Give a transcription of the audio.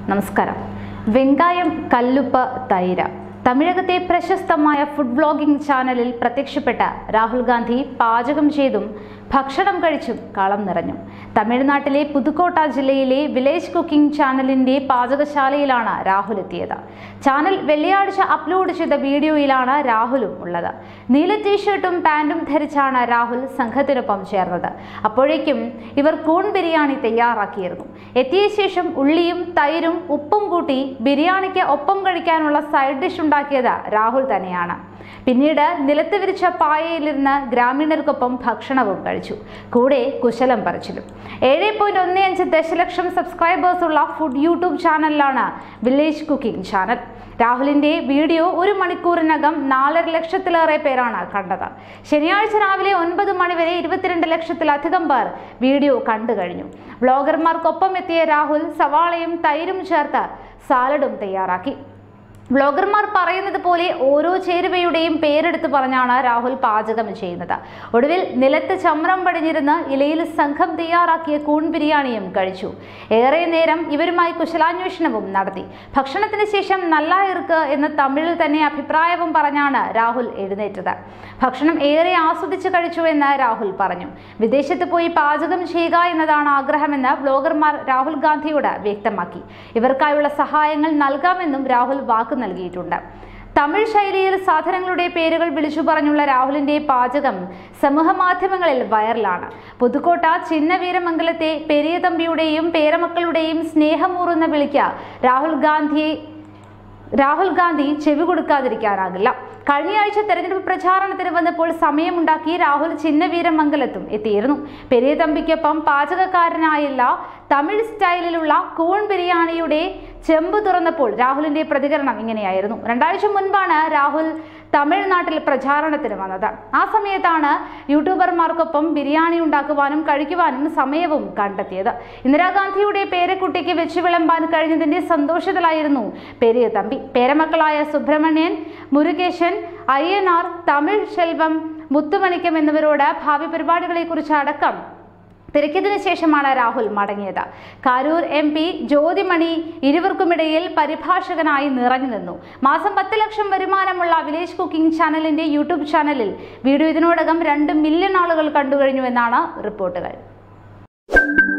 നമസ്കാരം വെങ്കായം കല്ലുപ്പ് തൈര തമിഴകത്തെ പ്രശസ്തമായ ഫുഡ് വ്ളോഗിംഗ് ചാനലിൽ പ്രത്യക്ഷപ്പെട്ട രാഹുൽ ഗാന്ധി പാചകം ചെയ്തും ഭക്ഷണം കഴിച്ചും കളം നിറഞ്ഞു തമിഴ്നാട്ടിലെ പുതുക്കോട്ട ജില്ലയിലെ വില്ലേജ് കുക്കിംഗ് ചാനലിന്റെ പാചകശാലയിലാണ് രാഹുൽ എത്തിയത് ചാനൽ വെള്ളിയാഴ്ച അപ്ലോഡ് ചെയ്ത വീഡിയോയിലാണ് രാഹുലും ഉള്ളത് നീല ടീഷർട്ടും പാൻറ്റും ധരിച്ചാണ് രാഹുൽ സംഘത്തിനൊപ്പം ചേർന്നത് അപ്പോഴേക്കും ഇവർ കൂൺ ബിരിയാണി തയ്യാറാക്കിയിരുന്നു എത്തിയ ശേഷം ഉള്ളിയും തൈരും ഉപ്പും കൂട്ടി ബിരിയാണിക്ക് ഒപ്പം കഴിക്കാനുള്ള സൈഡ് ഡിഷ് ഉണ്ടാക്കിയത് രാഹുൽ തന്നെയാണ് പിന്നീട് നിലത്ത് വിരിച്ച പായയിലിരുന്ന് ഗ്രാമീണർക്കൊപ്പം ഭക്ഷണവും കഴിച്ചു കൂടെ കുശലം പറിച്ചിലും ഏഴ് പോയിന്റ് ഒന്ന് അഞ്ച് ദശലക്ഷം സബ്സ്ക്രൈബേഴ്സ് ഉള്ള ഫുഡ് യൂട്യൂബ് ചാനലിലാണ് വില്ലേജ് കുക്കിംഗ് ചാനൽ രാഹുലിന്റെ വീഡിയോ ഒരു മണിക്കൂറിനകം നാലര ലക്ഷത്തിലേറെ പേരാണ് കണ്ടത് ശനിയാഴ്ച രാവിലെ ഒൻപത് മണിവരെ ഇരുപത്തിരണ്ട് ലക്ഷത്തിലധികം പേർ വീഡിയോ കണ്ടു കഴിഞ്ഞു വ്ളോഗർമാർക്കൊപ്പം എത്തിയ രാഹുൽ സവാളയും തൈരും ചേർത്ത് സാലഡും തയ്യാറാക്കി ബ്ലോഗർമാർ പറയുന്നത് പോലെ ഓരോ ചേരുവയുടെയും പേരെടുത്ത് പറഞ്ഞാണ് രാഹുൽ പാചകം ചെയ്യുന്നത് ഒടുവിൽ നിലത്ത് ചമ്രം പടിഞ്ഞിരുന്ന് ഇലയിൽ സംഘം തയ്യാറാക്കിയ കൂൺ ബിരിയാണിയും കഴിച്ചു ഏറെ നേരം ഇവരുമായി കുശലാന്വേഷണവും നടത്തി ഭക്ഷണത്തിന് ശേഷം നല്ല ഇറുക്ക് എന്ന് തമിഴിൽ തന്നെ അഭിപ്രായവും പറഞ്ഞാണ് രാഹുൽ എഴുന്നേറ്റത് ഭക്ഷണം ഏറെ ആസ്വദിച്ച് കഴിച്ചു എന്ന് രാഹുൽ പറഞ്ഞു വിദേശത്ത് പോയി പാചകം ചെയ്യുക എന്നതാണ് ആഗ്രഹമെന്ന് ബ്ലോഗർമാർ രാഹുൽ ഗാന്ധിയോട് വ്യക്തമാക്കി ഇവർക്കായുള്ള സഹായങ്ങൾ നൽകാമെന്നും രാഹുൽ വാക്ക് നൽകിയിട്ടുണ്ട് തമിഴ് ശൈലിയിൽ സാധനങ്ങളുടെ പേരുകൾ വിളിച്ചു പറഞ്ഞുള്ള രാഹുലിന്റെ പാചകം സമൂഹ മാധ്യമങ്ങളിൽ വൈറലാണ് പുതുക്കോട്ട ചിന്നവീരമംഗലത്തെ പെരിയ തമ്പിയുടെയും പേരമക്കളുടെയും സ്നേഹമൂറുന്ന വിളിക്ക് രാഹുൽ ഗാന്ധിയെ രാഹുൽ ഗാന്ധി ചെവി കൊടുക്കാതിരിക്കാനാകില്ല കഴിഞ്ഞയാഴ്ച തെരഞ്ഞെടുപ്പ് പ്രചാരണത്തിന് വന്നപ്പോൾ സമയമുണ്ടാക്കി രാഹുൽ ചിന്നവീരമംഗലത്തും എത്തിയിരുന്നു പെരിയ തമ്പിക്കൊപ്പം പാചകക്കാരനായില്ല തമിഴ് സ്റ്റൈലിലുള്ള കൂൺ ബിരിയാണിയുടെ ചെമ്പ് തുറന്നപ്പോൾ രാഹുലിന്റെ പ്രതികരണം ഇങ്ങനെയായിരുന്നു രണ്ടാഴ്ച മുൻപാണ് രാഹുൽ തമിഴ്നാട്ടിൽ പ്രചാരണത്തിന് വന്നത് ആ സമയത്താണ് യൂട്യൂബർമാർക്കൊപ്പം ബിരിയാണി ഉണ്ടാക്കുവാനും കഴിക്കുവാനും സമയവും കണ്ടെത്തിയത് ഇന്ദിരാഗാന്ധിയുടെ പേരക്കുട്ടിക്ക് വെച്ച് വിളമ്പാൻ കഴിഞ്ഞതിന്റെ സന്തോഷത്തിലായിരുന്നു പെരിയ തമ്പി പേരമക്കളായ സുബ്രഹ്മണ്യൻ മുരുകേശൻ അയ്യനാർ തമിഴ് ശെൽവം മുത്തുമണിക്കം എന്നിവരോട് ഭാവി പരിപാടികളെക്കുറിച്ച് അടക്കം തിരക്കിയതിനു ശേഷമാണ് രാഹുൽ മടങ്ങിയത് കാരൂർ എം പി ജ്യോതിമണി ഇരുവർക്കുമിടയിൽ പരിഭാഷകനായി നിറഞ്ഞു നിന്നു മാസം പത്ത് ലക്ഷം വരുമാനമുള്ള വില്ലേജ് കുക്കിംഗ് ചാനലിന്റെ യൂട്യൂബ് ചാനലിൽ വീഡിയോ ഇതിനോടകം രണ്ട് മില്യൺ ആളുകൾ കണ്ടുകഴിഞ്ഞു എന്നാണ് റിപ്പോർട്ടുകൾ